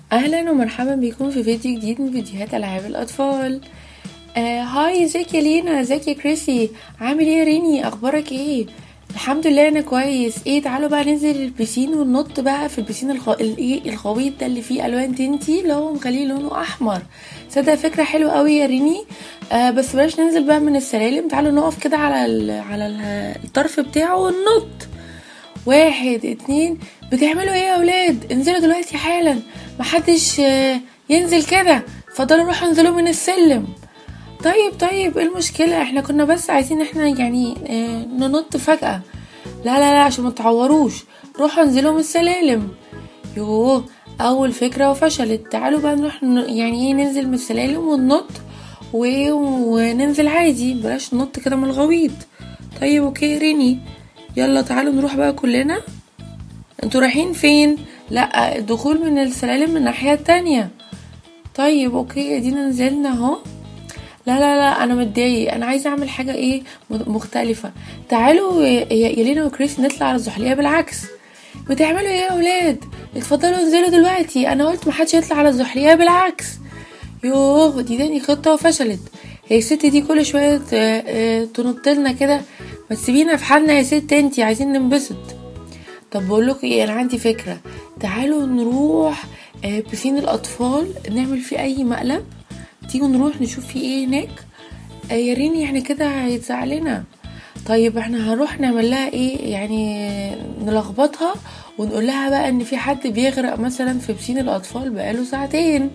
اهلا ومرحبا بكم في فيديو جديد من فيديوهات العاب الاطفال آه هاي ازيك يا لينا ازيك يا كريسي عامل ايه يا ريني اخبارك ايه الحمد لله انا كويس ايه تعالوا بقى ننزل البسين وننط بقى في البسين الخ... الايه الغويط ده اللي فيه الوان تنتي اللي هو مخليه لونه احمر صدق فكره حلوه قوي يا ريني آه بس بلاش ننزل بقى من السلالم تعالوا نقف كده على ال... على ال... الطرف بتاعه وننط واحد اتنين بتعملوا ايه يا اولاد انزلوا دلوقتي حالا محدش آه، ينزل كده فضلوا روحوا انزلوا من السلم طيب طيب ايه المشكلة احنا كنا بس عايزين احنا يعني اه ننط فجأة لا لا لا عشان ما تعوروش روحوا انزلوا من السلالم يوه اول فكرة وفشلت تعالوا بقى نروح ن- يعني ايه ننزل من السلالم وننط و- وننزل عادي بلاش ننط كده من الغويط طيب اوكي ريني يلا تعالوا نروح بقى كلنا انتوا رايحين فين لا الدخول من السلالم من الناحية التانية طيب اوكي ادينا نزلنا اهو لا لا لا انا متضايق انا عايزه اعمل حاجه ايه م- مختلفه تعالوا يا يا لينا وكريس نطلع على الزحليقه بالعكس بتعملوا ايه يا اولاد اتفضلوا انزلوا دلوقتي انا قلت محدش يطلع على الزحليقه بالعكس يوه دي تاني خطه وفشلت هي الست دي كل شويه ت- اه تنط لنا كده ما تسيبينا في حالنا يا ست انتي عايزين ننبسط طب بقول لكم ايه انا عندي فكره تعالوا نروح آه، بسين الاطفال نعمل فيه اي مقلب تيجوا نروح نشوف فيه ايه هناك آه، يا ريني احنا كده هيتزعلنا طيب احنا هنروح نعمل لها ايه يعني نلخبطها ونقول لها بقى ان في حد بيغرق مثلا في بسين الاطفال بقاله ساعتين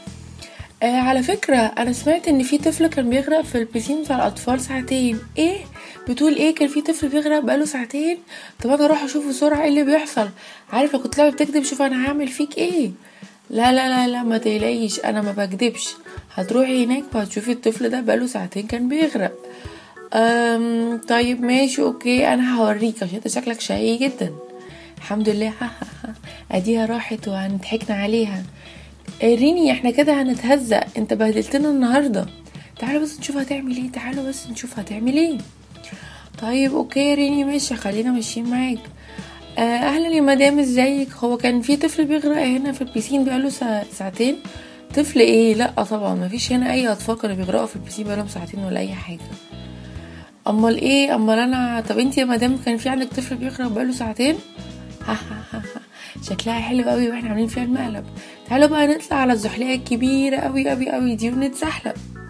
آه على فكرة أنا سمعت إن في طفل كان بيغرق في البسين بتاع الأطفال ساعتين إيه؟ بتقول إيه كان في طفل بيغرق بقاله ساعتين؟ طب أنا أروح أشوف بسرعة إيه اللي بيحصل عارفة كنت لعبة بتكذب شوف أنا هعمل فيك إيه؟ لا لا لا لا ما تقلقيش أنا ما بكدبش هتروحي هناك وهتشوفي الطفل ده بقاله ساعتين كان بيغرق أم طيب ماشي أوكي أنا هوريك عشان أنت شكلك شقي جدا الحمد لله ها ها ها اديها راحت وهنضحكنا عليها آه، ريني احنا كده هنتهزق انت بهدلتنا النهارده تعالوا بس نشوف هتعمل ايه تعالوا بس نشوف هتعمل ايه طيب اوكي يا ريني ماشي خلينا ماشيين معاك آه، اهلا يا مدام ازيك هو كان في طفل بيغرق هنا في البيسين بقاله سا... ساعتين طفل ايه لا طبعا مفيش هنا اي اطفال كانوا بيغرقوا في البيسين بقالهم ساعتين ولا اي حاجه امال ايه امال انا طب انت يا مدام كان في عندك طفل بيغرق بقاله ساعتين ها ها ها ها. شكلها حلو قوي واحنا عاملين فيها المقلب تعالوا بقى نطلع على الزحليقه الكبيره قوي قوي قوي دي ونتزحلق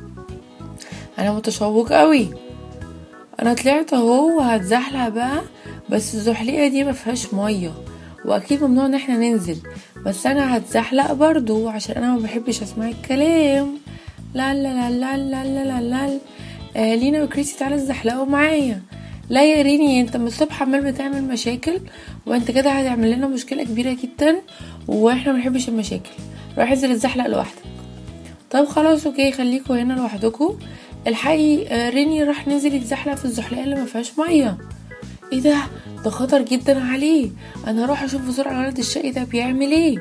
انا متشوق قوي انا طلعت اهو وهتزحلق بقى بس الزحليقه دي ما فيهاش ميه واكيد ممنوع ان احنا ننزل بس انا هتزحلق برضو عشان انا ما بحبش اسمع الكلام لا لا لا لا لا لا لا لا آه لينا وكريسي تعالى اتزحلقوا معايا لا يا ريني انت من الصبح عمال بتعمل مشاكل وانت كده هتعمل لنا مشكله كبيره جدا واحنا ما بنحبش المشاكل روح انزل اتزحلق لوحدك طب خلاص اوكي خليكوا هنا لوحدكوا الحقي آه، ريني راح ننزل يتزحلق في الزحلقه اللي ما فيهاش ميه ايه ده ده خطر جدا عليه انا هروح اشوف بسرعه الولد الشقي ده بيعمل ايه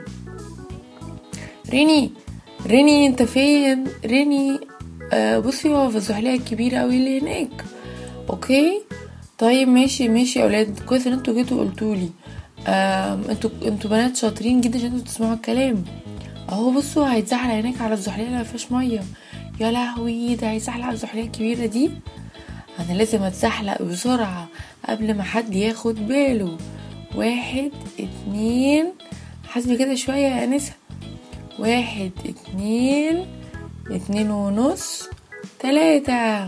ريني ريني انت فين ريني آه بصي هو في الزحلقه الكبيره قوي اللي هناك اوكي طيب ماشي ماشي يا اولاد كويس ان انتوا جيتوا قلتولي آم، انتوا انتوا بنات شاطرين جدا عشان انتوا تسمعوا الكلام اهو بصوا هيتزحلق هناك على الزحليقه اللي ما فيهاش ميه يا لهوي ده هيزحلق على الزحليقه الكبيره دي انا لازم اتزحلق بسرعه قبل ما حد ياخد باله واحد اتنين حاسبي كده شويه يا انسه واحد اتنين اتنين ونص تلاتة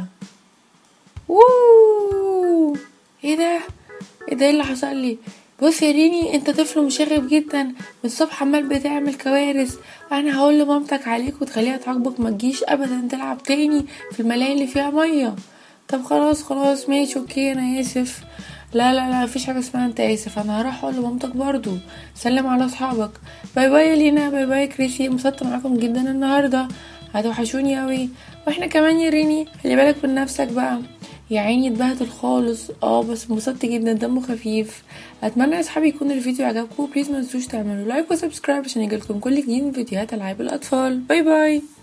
ووو ايه ده ايه ده إيه اللي حصل لي بص يا ريني انت طفل مشاغب جدا من الصبح عمال بتعمل كوارث انا هقول لمامتك عليك وتخليها تعاقبك ما تجيش ابدا تلعب تاني في الملاهي اللي فيها ميه طب خلاص خلاص ماشي اوكي انا اسف لا لا لا مفيش حاجه اسمها انت اسف انا هروح اقول لمامتك برضو سلم على اصحابك باي باي يا لينا باي باي يا كريسي انبسطت معاكم جدا النهارده هتوحشوني قوي واحنا كمان يا ريني خلي بالك من نفسك بقى يا عيني اتبهدل خالص اه بس انبسطت جدا دمه خفيف اتمنى يا اصحابي يكون الفيديو عجبكم بليز ما تنسوش تعملوا لايك وسبسكرايب عشان يجيلكم كل جديد من فيديوهات العاب الاطفال باي باي